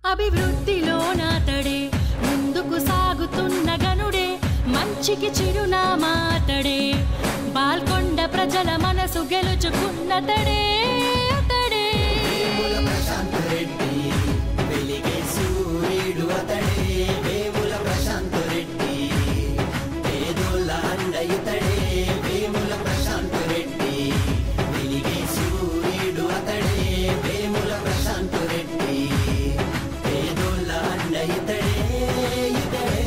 అభివృద్ధిలో నాతడే ముందుకు సాగుతున్న గనుడే మంచికి చిరునామా అతడే బాల్కొండ ప్రజల మనసు గెలుచుకున్నతడే అతడే వేముల ప్రశాంత్ రెడ్డి వెలిగే సూర్యుడు అతడే వేముల ప్రశాంత్ రెడ్డి పేదోళ్ళ అండ ఇతడే వేముల ప్రశాంత్ రెడ్డి వెలిగే సూర్యుడు అతడే వేముల ప్రశాంత్ రెడ్డి పేదోళ్ళ అండ ఇతడే ఇతడే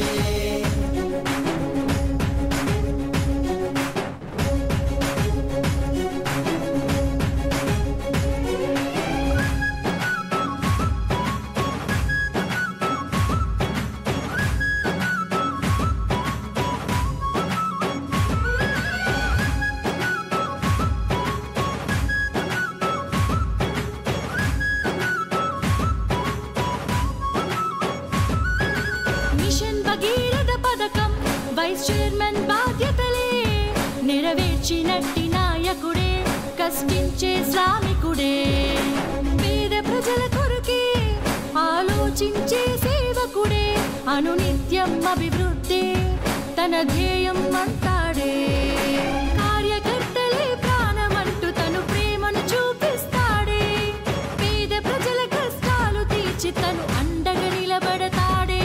మిషన్ భగీరథ పథకం వైస్ చైర్మన్ బాధ్యతలే నెరవేర్చినట్టి నాయకుడే కష్టించే శ్రామికుడే పేద ప్రజల కొరకే ఆలోచించే సేవకుడే అనునిత్యం అభివృద్ధి తన ధ్యేయం అంటాడే కార్యకర్తలే ప్రాణమంటూ తను ప్రేమను చూపిస్తాడే పేద ప్రజల కష్టాలు తీర్చి తను అండగా నిలబడతాడే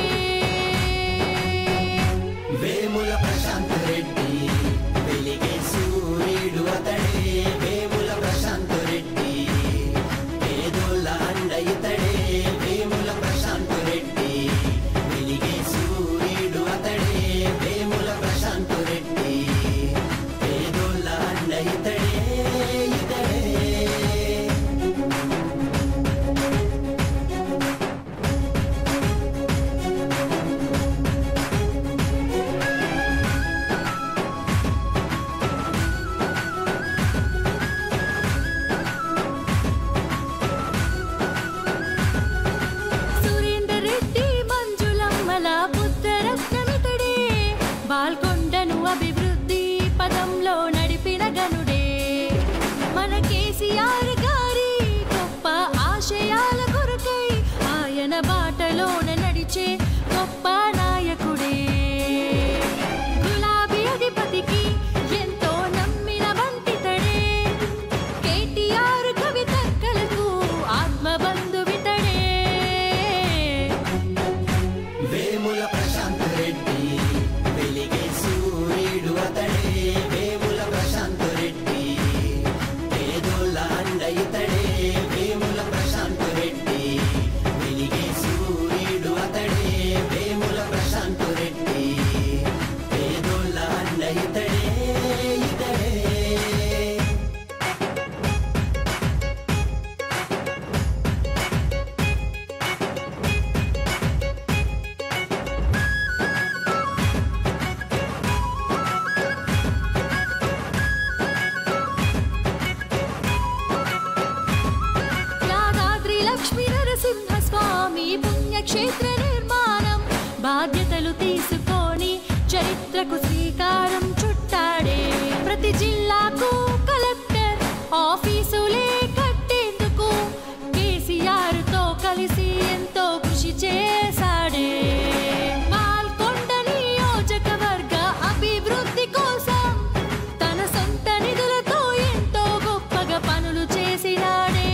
వేముల ప్రశాంత్ రెడ్డి వెలిగే సూర్యుడు అతడే వేముల ప్రశాంత్ రెడ్డి పేదోళ్ళ అండ ఇతడే వేముల ప్రశాంత్ రెడ్డి వెలిగే సూర్యుడు అతడే వేముల ప్రశాంత్ రెడ్డి పేదోళ్ళ అండ ఇతడే ఇతడే సురేందర్ రెడ్డి మంజులమ్మల పుత్రరత్నమితడే బాల్కొండను అభివృద్ధి పదంలో నడిపిన గనుడే మన కేసీఆర్ గారి గొప్ప ఆశయాల కొరకై ఆయన బాటలోన నడిచే గొప్ప నాయకుడే గులాబీ అధిపతికి ఎంతో నమ్మిన వంటితడే కేటీఆర్ కవితక్కలకు ఆత్మబంధువితడే వేముల ప్రశాంత్ రెడ్డి వెలిగే సూర్యుడు అతడే వేముల ప్రశాంత్ రెడ్డి పేదోళ్ళ అండ ఇతడే వేముల ప్రశాంత్ రెడ్డి వెలిగే సూర్యుడు అతడే వేముల ప్రశాంత్ రెడ్డి పేదోళ్ళ అండ ఇతడే ఇతడే యాదాద్రి లక్ష్మీ నరసింహ స్వామి పుణ్యక్షేత్ర నిర్మాణం బాధ్యతలు తీసుకొని చరిత్రకు శ్రీకారం చుట్టాడే ప్రతి జిల్లాకు కలెక్టర్ ఆఫీసులే కట్టేందుకు కేసీఆర్ తో కలిసి ఎంతో కృషి చేశాడే పాల్కొండ నియోజకవర్గ అభివృద్ధి కోసం తన సొంత నిధులతో ఎంతో గొప్పగా పనులు చేసినాడే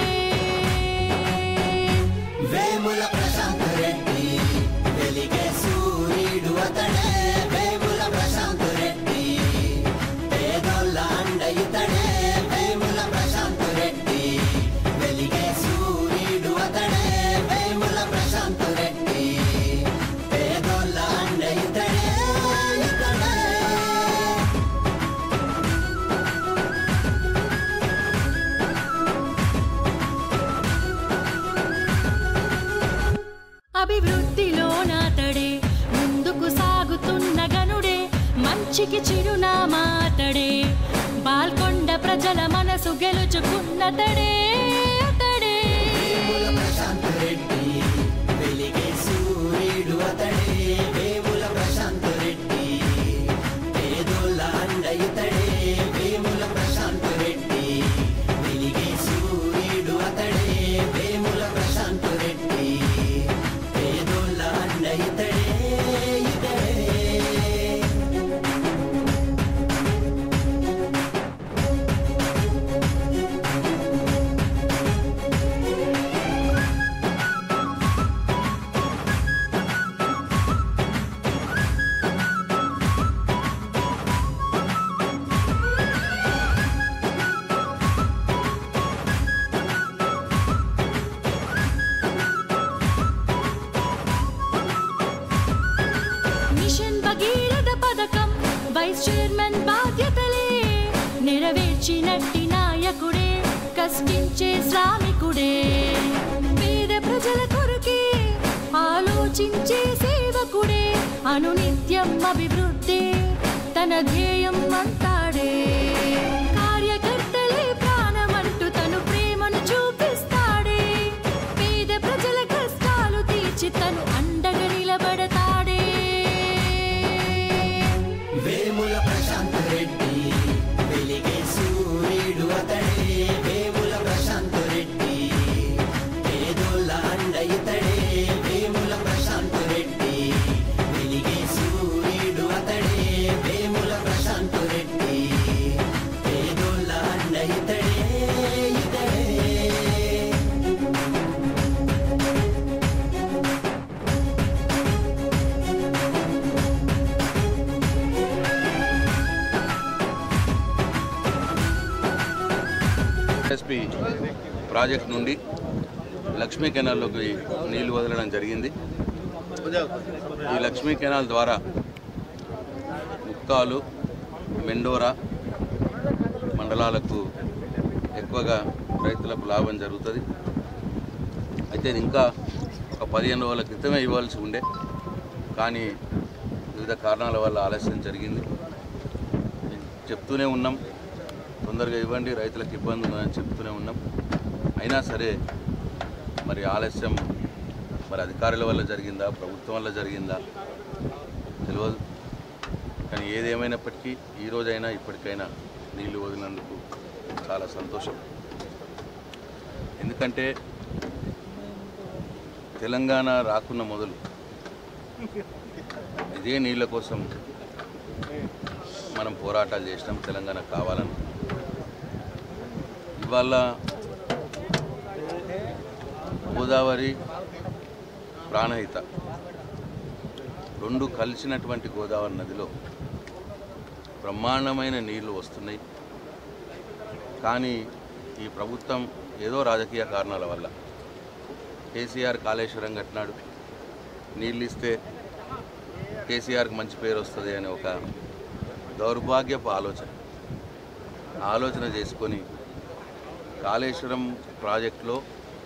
వేముల ప్రశాంత్ రెడ్డి వెలిగే సూర్యుడు అతడే వేముల ప్రశాంత్ రెడ్డి పేదోళ్ళ అండ ఇతడే వేముల ప్రశాంత్ రెడ్డి వెలిగే సూర్యుడు అతడే వేముల ప్రశాంత్ రెడ్డి పేదోళ్ళ అండ ఇతడే ఇతడే అభివృద్ధిలో నాతడే ముందుకు సాగుతున్న గనుడే మంచికి చిరునామా అతడే బాల్కొండ ప్రజల మనసు గెలుచుకున్నతడే అతడే వేముల ప్రశాంత్ రెడ్డి వెలిగే సూర్యుడు అతడే వేముల ప్రశాంత్ రెడ్డి పేదోళ్ళ అండ ఇతడే వేముల ప్రశాంత్ రెడ్డి వెలిగే సూర్యుడు అతడే వేముల ప్రశాంత్ రెడ్డి చైర్మన్ బాధ్యతలే నెరవేర్చినట్టి నాయకుడే కష్టించే శ్రామికుడే పేద ప్రజల కొరకే ఆలోచించే సేవకుడే అనునిత్యం అభివృద్ధి తన ధ్యేయం అంతాడే కార్యకర్తలే ప్రాణమంటూ తను ప్రేమను చూపిస్తాడే పేద ప్రజల కష్టాలు తీర్చి తను అండగా నిలబడతాడే వేముల ప్రశాంత్ రెడ్డి వెలిగే సూర్యుడు అతడే వేముల ప్రశాంత్ రెడ్డి పేదోళ్ళ అండ ఇతడే వేముల ప్రశాంత్ రెడ్డి వెలిగే సూర్యుడు అతడే వేముల ప్రశాంత్ రెడ్డి పేదోళ్ళ అండ ఇతడే ఇతడే ఎస్పీ ప్రాజెక్ట్ నుండి లక్ష్మీ కెనాల్లోకి నీళ్లు వదలడం జరిగింది ఈ లక్ష్మీ కెనాల్ ద్వారా ముక్కాలు మెండోరా మండలాలకు ఎక్కువగా రైతులకు లాభం జరుగుతుంది అయితే ఇది ఇంకా ఒక పదిహేను రోజుల క్రితమే ఇవ్వాల్సి ఉండే కానీ వివిధ కారణాల వల్ల ఆలస్యం జరిగింది చెప్తూనే ఉన్నాం తొందరగా ఇవ్వండి రైతులకు ఇబ్బంది ఉందని చెప్తూనే ఉన్నాం అయినా సరే మరి ఆలస్యం మరి అధికారుల వల్ల జరిగిందా ప్రభుత్వం వల్ల జరిగిందా తెలియదు కానీ ఏదేమైనప్పటికీ ఈ రోజైనా ఇప్పటికైనా నీళ్లు వదిలినందుకు చాలా సంతోషం ఎందుకంటే తెలంగాణ రాకున్న మొదలు ఇదే నీళ్ళ కోసం మనం పోరాటాలు చేసినాం తెలంగాణ కావాలని ఇవాళ గోదావరి ప్రాణహిత రెండు కలిసినటువంటి గోదావరి నదిలో బ్రహ్మాండమైన నీళ్లు వస్తున్నాయి కానీ ఈ ప్రభుత్వం ఏదో రాజకీయ కారణాల వల్ల కేసీఆర్ కాళేశ్వరం కట్టినాడు నీళ్ళు ఇస్తే కేసీఆర్కి మంచి పేరు వస్తుంది అనే ఒక దౌర్భాగ్యపు ఆలోచన ఆ ఆలోచన చేసుకొని కాళేశ్వరం ప్రాజెక్టులో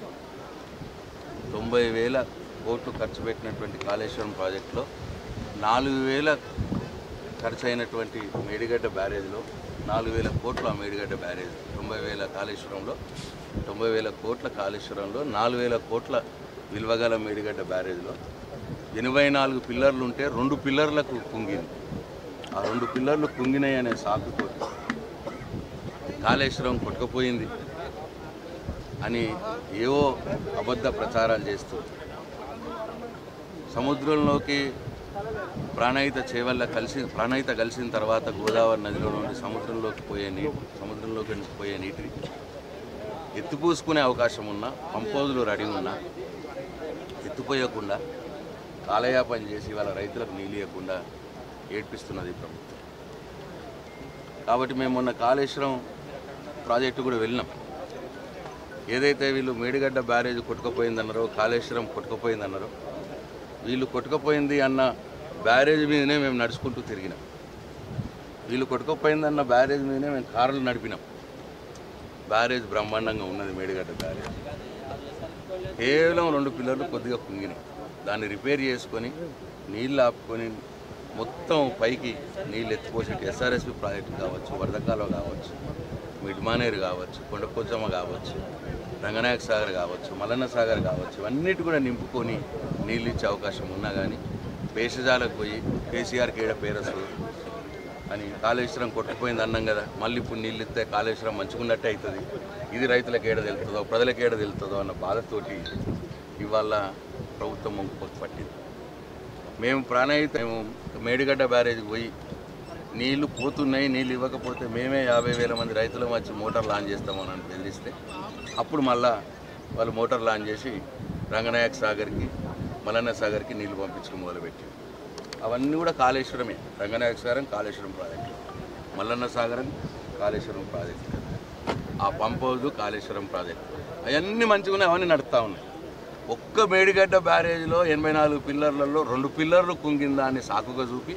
తొంభై వేల కోట్లు ఖర్చు పెట్టినటువంటి కాళేశ్వరం ప్రాజెక్టులో నాలుగు వేల ఖర్చు అయినటువంటి మేడిగడ్డ బ్యారేజ్లో నాలుగు వేల కోట్ల ఆ మేడిగడ్డ బ్యారేజ్ తొంభై వేల కాళేశ్వరంలో తొంభై వేల కోట్ల కాళేశ్వరంలో నాలుగు వేల కోట్ల విలువగల మేడిగడ్డ బ్యారేజ్లో ఎనభై నాలుగు పిల్లర్లు ఉంటే రెండు పిల్లర్లకు కుంగింది ఆ రెండు పిల్లర్లు కుంగినాయి అనే సాకుతో కాళేశ్వరం కొట్టుకుపోయింది అని ఏవో అబద్ధ ప్రచారాలు చేస్తూ సముద్రంలోకి ప్రాణహిత చేవల్ల కలిసి ప్రాణహిత కలిసిన తర్వాత గోదావరి నదిలో నుండి సముద్రంలోకి పోయే నీటి సముద్రంలోకి పోయే నీటిని ఎత్తిపూసుకునే అవకాశం ఉన్నా పంపోజులు రెడీ ఉన్నా ఎత్తిపోయకుండా కాలయాపన చేసి వాళ్ళ రైతులకు నీళ్ళియకుండా ఏడ్పిస్తున్నది ఈ ప్రభుత్వం కాబట్టి మేము మొన్న కాళేశ్వరం ప్రాజెక్టు కూడా వెళ్ళినాం ఏదైతే వీళ్ళు మేడిగడ్డ బ్యారేజ్ కొట్టుకుపోయిందన్నారో కాళేశ్వరం కొట్టుకుపోయిందన్నారో వీళ్ళు కొట్టుకుపోయింది అన్న బ్యారేజ్ మీదనే మేము నడుచుకుంటూ తిరిగినాం వీళ్ళు కొట్టుకుపోయిందన్న బ్యారేజ్ మీదనే మేము కార్లు నడిపినాం బ్యారేజ్ బ్రహ్మాండంగా ఉన్నది మేడిగడ్డ బ్యారేజ్ కేవలం రెండు పిల్లర్లు కొద్దిగా కుంగినాయి దాన్ని రిపేర్ చేసుకొని నీళ్ళు ఆపుకొని మొత్తం పైకి నీళ్ళు ఎత్తిపోసేటి ఎస్ఆర్ఎస్పి ప్రాజెక్టు కావచ్చు వరదకాలువ కావచ్చు మిడ్మానేరు కావచ్చు కొండపోచమ్మ కావచ్చు రంగనాయక సాగర్ కావచ్చు మల్లన్న సాగర్ కావచ్చు ఇవన్నిటి కూడా నింపుకొని నీళ్ళు ఇచ్చే అవకాశం ఉన్నా కానీ భేషజాలకు పోయి కేసీఆర్ కేడ పేరసు అని కాళేశ్వరం కొట్టుకుపోయింది అన్నాం కదా మళ్ళీ ఇప్పుడు నీళ్ళు ఇస్తే కాళేశ్వరం మంచుకున్నట్టే అవుతుంది ఇది రైతులకు ఏడ తెలుతుందో ప్రజలకు ఏడ తెలుతుందో అన్న బాధతోటి ఇవాళ ప్రభుత్వం మొంగుపోతు పట్టింది మేము ప్రాణహిత మేము మేడిగడ్డ బ్యారేజ్కి పోయి నీళ్లు పోతున్నాయి నీళ్ళు ఇవ్వకపోతే మేమే యాభై వేల మంది రైతులం వచ్చి మోటార్ లాంచ్ చేస్తామని అని బెదిరిస్తే అప్పుడు మళ్ళా వాళ్ళు మోటార్ లాంచ్ చేసి రంగనాయక సాగర్కి మలన్న సాగర్కి నీళ్లు పంపించడం మొదలుపెట్టారు అవన్నీ కూడా కాళేశ్వరమే రంగనాయక సాగరం కాళేశ్వరం ప్రాజెక్టు మల్లన్న సాగరం కాళేశ్వరం ప్రాజెక్టు ఆ పంప్ హౌస్ కాళేశ్వరం ప్రాజెక్టు అవన్నీ మంచిగా ఉన్నాయి అవన్నీ నడుస్తూ ఉన్నాయి ఒక్క మేడిగడ్డ బ్యారేజ్లో ఎనభై నాలుగు పిల్లర్లలో రెండు పిల్లర్లు కుంగిందా అని సాకుగా చూపి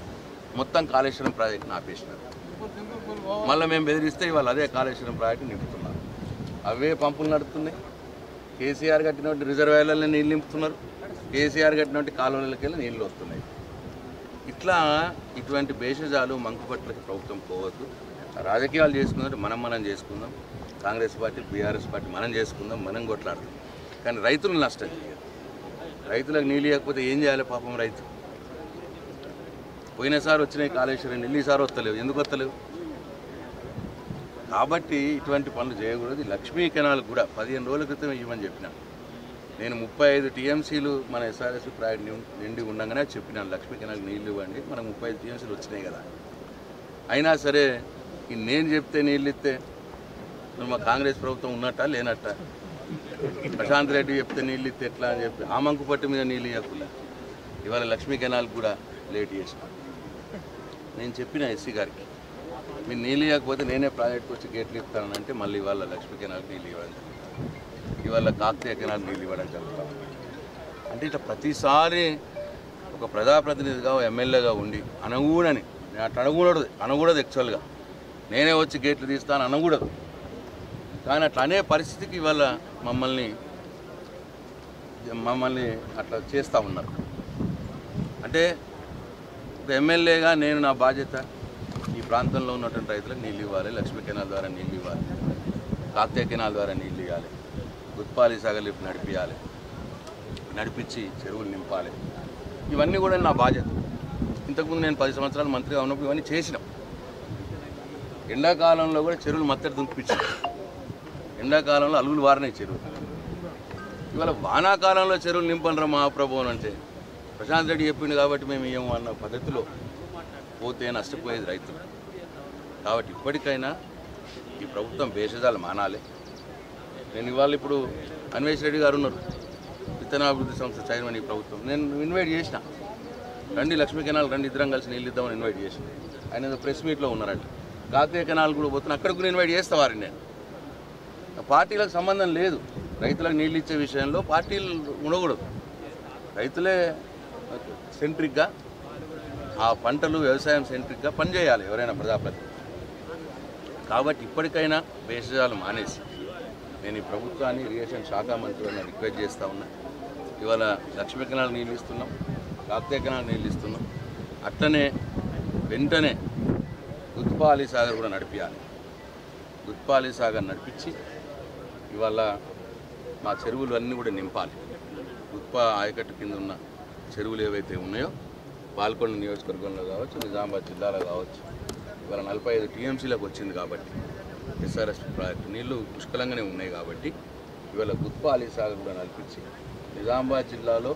మొత్తం కాళేశ్వరం ప్రాజెక్టును ఆపేసినారు మళ్ళీ మేము బెదిరిస్తే ఇవాళ అదే కాళేశ్వరం ప్రాజెక్టు నింపుతున్నారు అవే పంపులు నడుస్తున్నాయి కేసీఆర్ కట్టినటువంటి రిజర్వాయర్లలో నీళ్ళు నింపుతున్నారు కేసీఆర్ కట్టినటువంటి కాలువలకి వెళ్ళి నీళ్ళు వస్తున్నాయి ఇట్లా ఇటువంటి భేషజాలు మంకుపట్లకి ప్రభుత్వం పోవద్దు రాజకీయాలు చేసుకుందంటే మనం మనం చేసుకుందాం కాంగ్రెస్ పార్టీ బీఆర్ఎస్ పార్టీ మనం చేసుకుందాం మనం కొట్లాడదాం కానీ రైతులు నష్టం చేయదు రైతులకు నీళ్ళు ఇవ్వకపోతే ఏం చేయాలి పాపం రైతు పోయినసారి వచ్చినాయి కాళేశ్వరం నీళ్ళు ఈసారి వస్తలేవు ఎందుకు వస్తలేవు కాబట్టి ఇటువంటి పనులు చేయకూడదు ఈ లక్ష్మీ కెనాల్ కూడా పదిహేను రోజుల క్రితం ఇవ్వమని చెప్పిన నేను ముప్పై ఐదు టీఎంసీలు మన ఎస్ఆర్ఎస్ ప్రాజెక్ట్ నిం- నిండి ఉండగానే చెప్పినాను లక్ష్మీ కెనాల్ నీళ్ళు ఇవ్వండి మనకు ముప్పై ఐదు టీఎంసీలు వచ్చినాయి కదా అయినా సరే ఈ నేను చెప్తే నీళ్ళు ఇస్తే మరి మా కాంగ్రెస్ ప్రభుత్వం ఉన్నట్ట లేనట్ట ప్రశాంత్ రెడ్డి చెప్తే నీళ్ళు ఇస్తే ఎట్లా అని చెప్పి ఆ మంకు పట్టు మీద నీళ్ళు ఇవ్వకుండా ఇవాళ లక్ష్మీ కెనాల్ కూడా లేట్ చేసిన నేను చెప్పిన ఎస్సీ గారికి మీరు నీళ్ళు ఇవ్వకపోతే నేనే ప్రాజెక్ట్కి వచ్చి గేట్లు ఇస్తాను అంటే మళ్ళీ ఇవాళ లక్ష్మీ కెనాల్కి నీళ్ళు ఇవ్వడం జరుగుతుంది. ఇవాళ కాకతీయ కెనాల్ నీళ్ళు ఇవ్వడం జరుగుతాం అంటే ఇట్లా ప్రతిసారి ఒక ప్రజాప్రతినిధిగా ఒక ఎమ్మెల్యేగా ఉండి అనగూడని నేను అట్లా అనకూడదు అనకూడదు యాక్చువల్గా నేనే వచ్చి గేట్లు తీస్తాను అనకూడదు కానీ అట్లా అనే పరిస్థితికి ఇవాళ మమ్మల్ని మమ్మల్ని అట్లా చేస్తూ ఉన్నారు అంటే ఒక ఎమ్మెల్యేగా నేను నా బాధ్యత ఈ ప్రాంతంలో ఉన్నటువంటి రైతులకు నీళ్ళు ఇవ్వాలి లక్ష్మీ కెనాల్ ద్వారా నీళ్ళు ఇవ్వాలి కాకతీయ కెనాల్ ద్వారా నీళ్ళు ఇవ్వాలి గుత్పాలి సాగర్ లిఫ్ట్ నడిపించాలి నడిపించి చెరువులు నింపాలి ఇవన్నీ కూడా నా బాధ్యత ఇంతకుముందు నేను పది సంవత్సరాలు మంత్రిగా ఉన్నప్పుడు ఇవన్నీ చేసినాం ఎండాకాలంలో కూడా చెరువులు మత్తడి దుంకిపించాం ఎండాకాలంలో అలుగులు వారినాయి చెరువులు ఇవాళ వానాకాలంలో చెరువులు నింపనరా మహాప్రభు అని అంటే ప్రశాంత్ రెడ్డి చెప్పిండు కాబట్టి మేము ఏమో అన్న పద్ధతిలో పోతే నష్టపోయేది రైతులు కాబట్టి ఇప్పటికైనా ఈ ప్రభుత్వం భేషజాలు మానాలి నేను ఇవాళ ఇప్పుడు అన్వేష్ రెడ్డి గారు ఉన్నారు విత్తనాభివృద్ధి సంస్థ చైర్మన్ ఈ ప్రభుత్వం నేను ఇన్వైట్ చేసిన రండి లక్ష్మీ కెనాల్ రండి ఇద్దరం కలిసి నీళ్ళు ఇద్దామని ఇన్వైట్ చేసిన ఆయన ఏదో ప్రెస్ మీట్లో ఉన్నారంట కాకతీయ కెనాల్ కూడా పోతున్నా అక్కడ కూడా ఇన్వైట్ చేస్తా వారిని నేను పార్టీలకు సంబంధం లేదు రైతులకు నీళ్ళు ఇచ్చే విషయంలో పార్టీలు ఉండకూడదు రైతులే సెంట్రిక్గా ఆ పంటలు వ్యవసాయం సెంట్రిక్గా పనిచేయాలి ఎవరైనా ప్రజాప్రతినిధి కాబట్టి ఇప్పటికైనా భేషజాలు మానేసి నేను ఈ ప్రభుత్వాన్ని ఇరిగేషన్ శాఖ మంత్రులను రిక్వెస్ట్ చేస్తూ ఉన్నా ఇవాళ లక్ష్మీ కెనాల్ నీళ్ళు ఇస్తున్నాం కాకతీయ కెనాల్ నీళ్ళు ఇస్తున్నాం అట్లనే వెంటనే గుత్పాలి సాగర్ కూడా నడిపించాలి గుత్పాలి సాగర్ నడిపించి ఇవాళ మా చెరువులు అన్నీ కూడా నింపాలి ఉత్ప ఆయకట్టు కింద ఉన్న చెరువులు ఏవైతే ఉన్నాయో పాల్కొండ నియోజకవర్గంలో కావచ్చు నిజామాబాద్ జిల్లాలో కావచ్చు ఇవాళ నలభై ఐదు టీఎంసీలకు వచ్చింది కాబట్టి ఎస్ఆర్ఎస్ ప్రాజెక్టు నీళ్లు పుష్కలంగానే ఉన్నాయి కాబట్టి ఇవాళ గుత్ప అలీ సాగర్ కూడా నడిపించి నిజామాబాద్ జిల్లాలో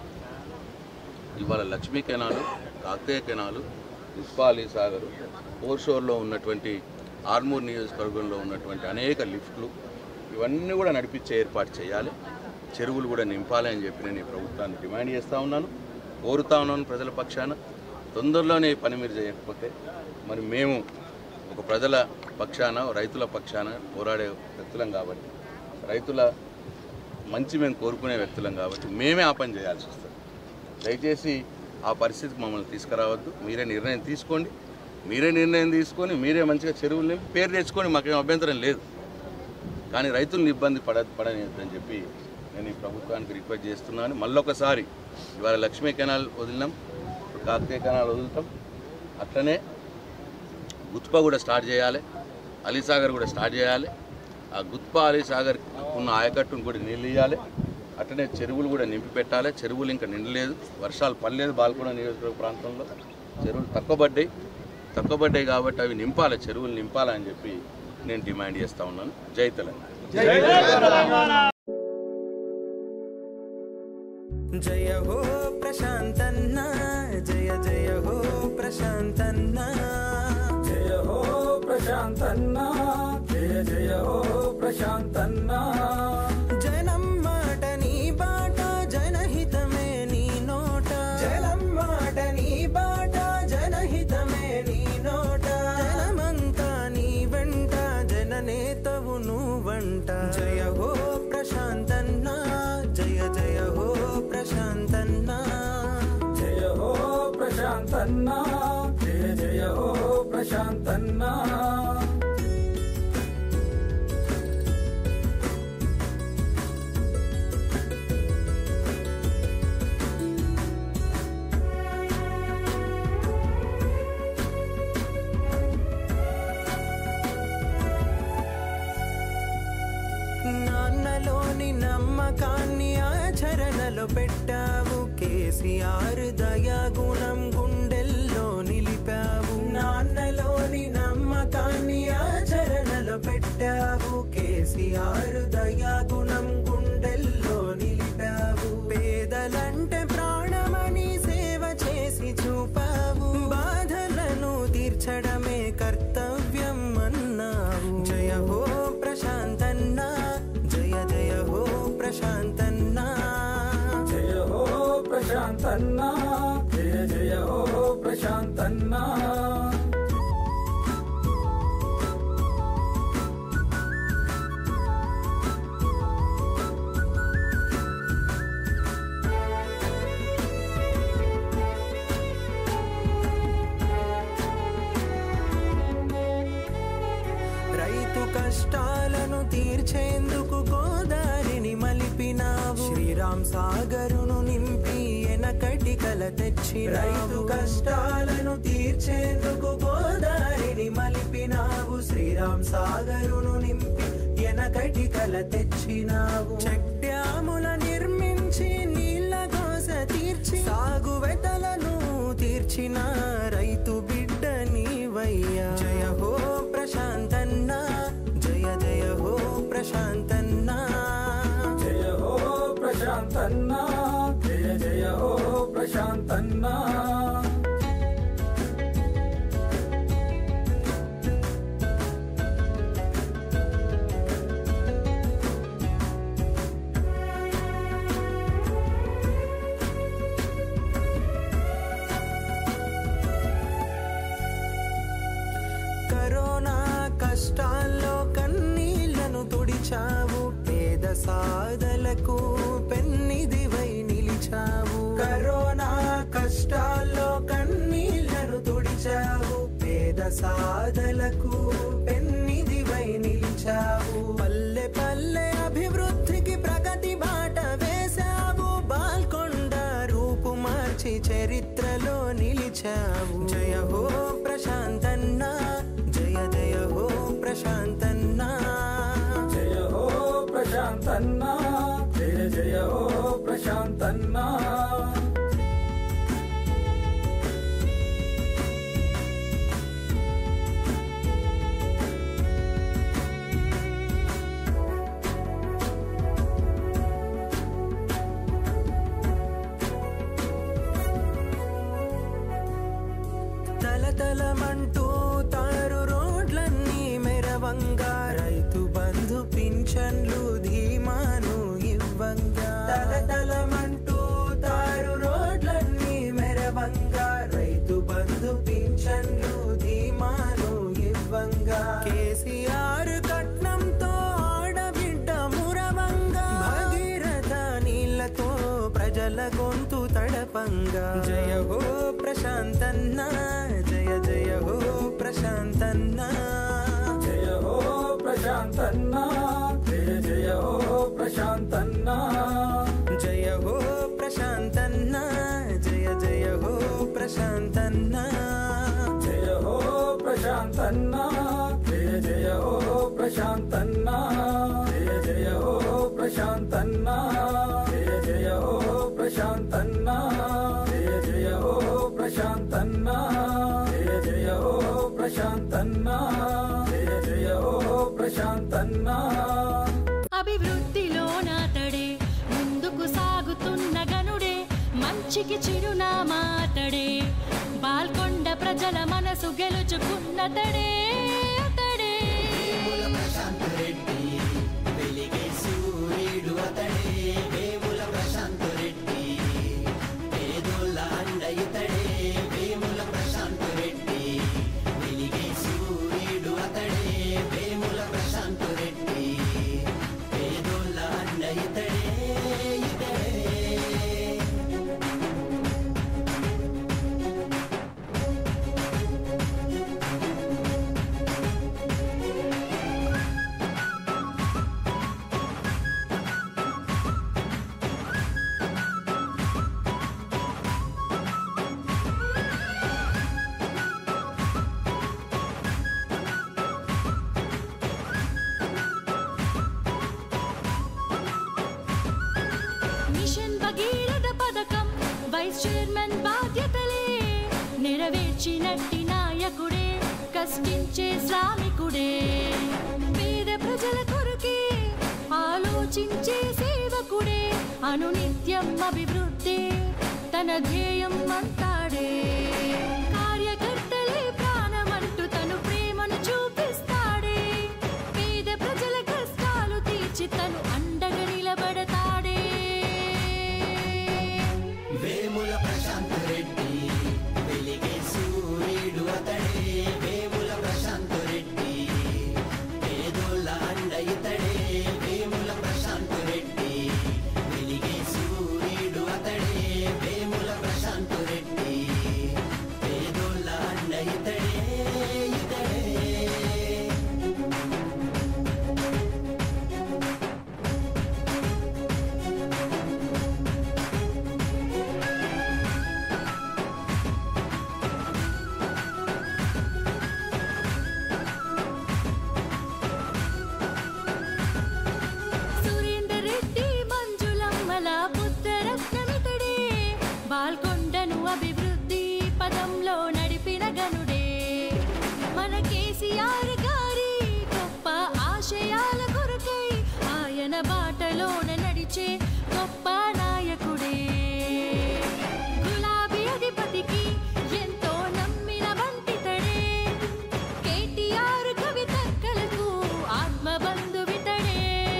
ఇవాళ లక్ష్మీ కెనాలు కాకతీయ కెనాలు గుత్ప అలీ సాగరు పోర్షోర్లో ఉన్నటువంటి ఆర్మూర్ నియోజకవర్గంలో ఉన్నటువంటి అనేక లిఫ్ట్లు ఇవన్నీ కూడా నడిపించే ఏర్పాటు చేయాలి చెరువులు కూడా నింపాలి అని చెప్పి నేను ఈ ప్రభుత్వాన్ని డిమాండ్ చేస్తూ ఉన్నాను కోరుతా ఉన్నాను ప్రజల పక్షాన తొందరలోనే ఈ పని మీరు చేయకపోతే మరి మేము ఒక ప్రజల పక్షాన రైతుల పక్షాన పోరాడే వ్యక్తులం కాబట్టి రైతుల మంచి మేము కోరుకునే వ్యక్తులం కాబట్టి మేమే ఆ పని చేయాల్సి వస్తుంది దయచేసి ఆ పరిస్థితికి మమ్మల్ని తీసుకురావద్దు మీరే నిర్ణయం తీసుకోండి మీరే నిర్ణయం తీసుకొని మీరే మంచిగా చెరువులు నింపి పేరు తెచ్చుకొని మాకేం అభ్యంతరం లేదు కానీ రైతులను ఇబ్బంది పడ పడనియద్దని చెప్పి నేను ఈ ప్రభుత్వానికి రిక్వెస్ట్ చేస్తున్నాను మళ్ళొకసారి ఇవాళ లక్ష్మీ కెనాల్ వదిలినాం ఇప్పుడు కాకతీయ కెనాల్ వదులుతాం అట్లనే గుత్ప కూడా స్టార్ట్ చేయాలి అలీసాగర్ కూడా స్టార్ట్ చేయాలి ఆ గుత్ప అలీసాగర్ ఉన్న ఆయకట్టును కూడా నీళ్ళు ఇవ్వాలి అట్లనే చెరువులు కూడా నింపి పెట్టాలి చెరువులు ఇంకా నిండలేదు వర్షాలు పడలేదు బాల్కొండ నియోజకవర్గ ప్రాంతంలో చెరువులు తక్కువ పడ్డాయి తక్కువ పడ్డాయి కాబట్టి అవి నింపాలి చెరువులు నింపాలని చెప్పి నేను డిమాండ్ చేస్తూ ఉన్నాను జై తెలంగాణ జయ హో ప్రశాంతన్న జయ జయ హో ప్రశాంతన్న జయ హో ప్రశాంతన్న జయ జయ హో ప్రశాంతన్న జనం మాట నీ బాట జనహితమే నీ నోట జనం మాట నీ బాట జనహితమే నీ నోట జనమంతా నీ వెంట జననేతవు నువ్వంట జయ హో ప్రశాంతన్న జయ జయ హో ప్రశాంతన్న జయ హో ప్రశాంతన్న జయ జయ ప్రశాంతన్నా నాన్నలోని నమ్మకాన్ని ఆచరణలో పెట్టావు కేసీఆర్ దయాగుణం గుండెల్లో నిలిపావు నాన్నలోని నమ్మకాన్ని ఆచరణలో పెట్టావు కేసీఆర్ దయాగుణం గుండెల్లో నిలిపావు పేదలంటే ప్రాణమని సేవ చేసి చూపావు బాధలను తీర్చడమే కర్తవ్యం అన్నావు జయ హో ప్రశాంతన్నా జయ జయ హో ప్రశాంతన్నా జయ హో ప్రశాంతన్నా జయ జయ హో ప్రశాంతన్నా రైతు కష్టాలను తీర్చేందుకు గోదారిని మలిపినావు శ్రీరామ్ సాగరును నింపి ఎనకటి కల తెచ్చి రైతు కష్టాలను తీర్చేందుకు గోదారిని మలిపినావు శ్రీరామ్ సాగరును నింపి ఎనకటి కల తెచ్చినావు చెక్ డ్యాముల నిర్మించి నీళ్ళ కోస తీర్చి సాగు వెతలను తీర్చిన రైతు బిడ్డ నీవయ్యా జయ హో ప్రశాంతన్నా జయ జయ హో ప్రశాంతన్నా జయ హో ప్రశాంతన్నా జయ జయ హో ప్రశాంతన్నా కరోనా కష్టాల్లో కన్నీళ్లను తుడిచావు పేద సాధలకు పెన్నిదివై నిలిచావు కరోనా కష్టాల్లో కన్నీళ్లను తుడిచావు పేద సాధలకు పెన్నిదివై నిలిచావు పల్లె పల్లె అభివృద్ధికి ప్రగతి బాట వేశావు బాల్కొండ రూపు మార్చి చరిత్రలో నిలిచావు జయ హో ప్రశాంతన్నా జయ జయ హో ప్రశాంతన్నా జయ హో ప్రశాంతన్నా జయ జయ హో ప్రశాంతన్నా తలతలమంటూ తారు రోడ్లన్నీ మెరవంగా రైతు బంధు పింఛన్లు ధీమాను ఇవ్వంగా తలతలమంటూ తారు రోడ్లన్నీ మెరవంగా రైతు బంధు పింఛన్లు ధీమాను ఇవ్వంగా కేసీఆర్ కట్నంతో ఆడబిడ్డ మురవంగా భగీరథ నీళ్లతో ప్రజల గొంతు తడపంగా జయ హో ప్రశాంతన్నా జయ జయ హో ప్రశాంతన్నా జయ హో ప్రశాంతన్నా జయ జయ హో ప్రశాంతన్నా జయ హో ప్రశాంతన్నా జయ జయ హో ప్రశాంతన్నా జయ హో ప్రశాంతన్నా జయ జయ హో ప్రశాంతన్నా జయ జయ హో ప్రశాంతన్నా జయ జయ హో ప్రశాంతన్నా జయ జయ హో ప్రశాంతన్నా జయ జయ హో ప్రశాంతన్నా జయ జయ హో ప్రశాంతన్నా అభివృద్ధిలో నాతడే ముందుకు సాగుతున్న గనుడే మంచికి చిరునామాతడే బాల్కొండ ప్రజల మనసు గెలుచుకున్నతడే అతడే వేముల ప్రశాంత్ రెడ్డి వెలిగే సూర్యుడు అతడే వేముల ప్రశాంత్ రెడ్డి పేదోళ్ళ అండ ఇతడే వేముల ప్రశాంత్ రెడ్డి వెలిగే సూర్యుడు అతడే వేముల ప్రశాంత్ రెడ్డి పేదోళ్ళ అండ ఇతడే ఇతడే వైస్ చైర్మన్ బాధ్యతలే నెరవేర్చినట్టి నాయకుడే కష్టించే శ్రామికుడే పేద ప్రజల కొరకే ఆలోచించే సేవకుడే అనునిత్యం అభివృద్ధి తన ధ్యేయం అంటాడే కార్యకర్తలే ప్రాణమంటూ తను ప్రేమను చూపిస్తాడే పేద ప్రజల కష్టాలు తీర్చి తను అండగా నిలబడతాడే వేముల ప్రశాంత్ రెడ్డి వెలిగే సూర్యుడు అతడే వేముల ప్రశాంత్ రెడ్డి పేదోళ్ళ అండ ఇతడే వేముల ప్రశాంత్ రెడ్డి వెలిగే సూర్యుడు అతడే వేముల ప్రశాంత్ రెడ్డి పేదోళ్ళ అండ ఇతడే ఇతడే సురేందర్ రెడ్డి మంజులమ్మల పుత్రరత్నమితడే బాల్కొండను అభివృద్ధి పదంలో నడిపిన గనుడే మన కేసీఆర్ గారి గొప్ప ఆశయాల కొరకై ఆయన బాటలోన నడిచే గొప్ప నాయకుడే గులాబీ అధిపతికి ఎంతో నమ్మిన వంటితడే కేటీఆర్ కవితక్కలకు ఆత్మబంధువితడే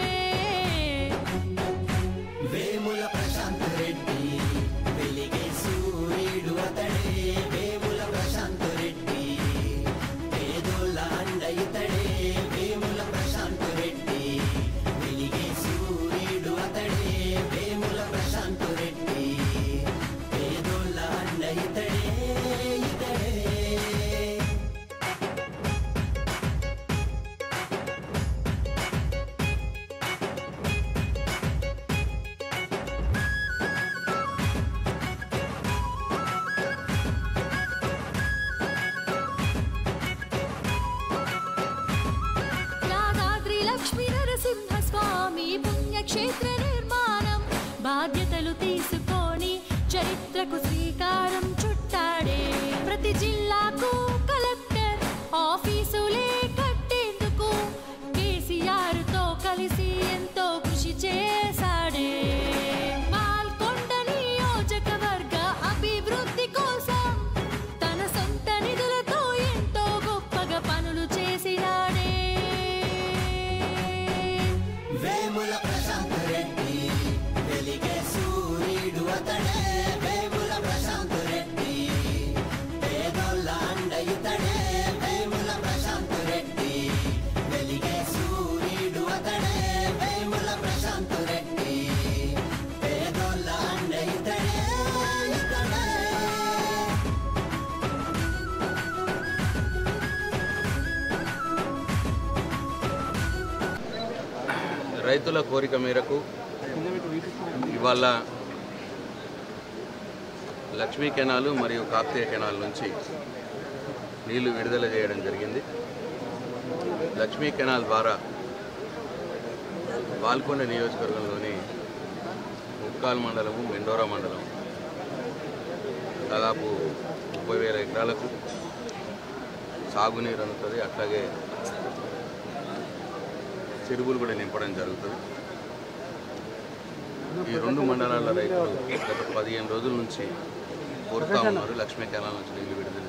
వేముల ప్రశాంత్ రెడ్డి వెలిగే సూర్యుడు అతడే వేముల ప్రశాంత్ రెడ్డి పేదోళ్ళ అండ ఇతడే వేముల ప్రశాంత్ రెడ్డి వెలిగే సూర్యుడు అతడే వేముల ప్రశాంత్ రెడ్డి పేదోళ్ళ అండ ఇతడే ఇతడే యాదాద్రి లక్ష్మీ నరసింహ స్వామి పుణ్యక్షేత్ర నిర్మాణం బాధ్యతలు తీసుకొని చరిత్రకు శ్రీకారం చుట్టాడే ప్రతి జిల్లాకు కలెక్టర్ ఆఫీసులే కట్టేందుకు కేసీఆర్ తో కలిసి ఎంతో కృషి చేశాడే పాల్కొండ నియోజకవర్గ అభివృద్ధి కోసం తన సొంత నిధులతో ఎంతో గొప్పగా పనులు చేసినాడే వేముల ప్రశాంత్ రెడ్డి వెలిగే సూర్యుడు అతడే వేముల ప్రశాంత్ రెడ్డి పేదోళ్ళ అండ ఇతడే వేముల ప్రశాంత్ రెడ్డి వెలిగే సూర్యుడు అతడే వేముల ప్రశాంత్ రెడ్డి పేదోళ్ళ అండ ఇతడే ఇతడే రైతుల కోరిక మేరకు ఇవాళ లక్ష్మీ కెనాలు మరియు కాకతీయ కెనాల్ నుంచి నీళ్లు విడుదల చేయడం జరిగింది లక్ష్మీ కెనాల్ ద్వారా బాల్కొండ నియోజకవర్గంలోని ముక్కాల్ మండలము మెండోరా మండలం దాదాపు ముప్పై వేల ఎకరాలకు సాగునీరు అందుతుంది అట్లాగే చెరువులు కూడా నింపడం జరుగుతుంది ఈ రెండు మండలాల రైతులు గత పదిహేను రోజుల నుంచి కోరుతా ఉన్నారు లక్ష్మీ కెనాల్ నుంచి నీళ్లు విడుదల